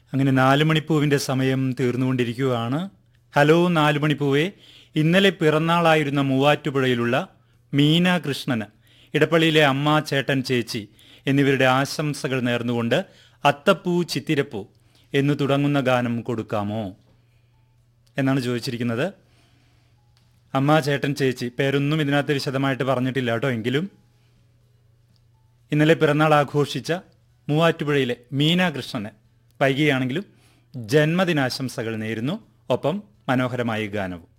അങ്ങനെ നാലുമണിപ്പൂവിൻ്റെ സമയം തീർന്നുകൊണ്ടിരിക്കുകയാണ് ഹലോ നാലുമണിപ്പൂവെ ഇന്നലെ പിറന്നാളായിരുന്ന മൂവാറ്റുപുഴയിലുള്ള മീന കൃഷ്ണന് ഇടപ്പള്ളിയിലെ അമ്മ ചേട്ടൻ ചേച്ചി എന്നിവരുടെ ആശംസകൾ നേർന്നുകൊണ്ട് അത്തപ്പൂ ചിത്തിരപ്പൂ എന്ന് തുടങ്ങുന്ന ഗാനം കൊടുക്കാമോ എന്നാണ് ചോദിച്ചിരിക്കുന്നത് അമ്മ ചേട്ടൻ ചേച്ചി പേരൊന്നും ഇതിനകത്ത് വിശദമായിട്ട് പറഞ്ഞിട്ടില്ല കേട്ടോ എങ്കിലും ഇന്നലെ പിറന്നാൾ ആഘോഷിച്ച മൂവാറ്റുപുഴയിലെ മീന കൃഷ്ണന് വൈകിയാണെങ്കിലും ജന്മദിനാശംസകൾ നേരുന്നു ഒപ്പം മനോഹരമായ ഗാനവും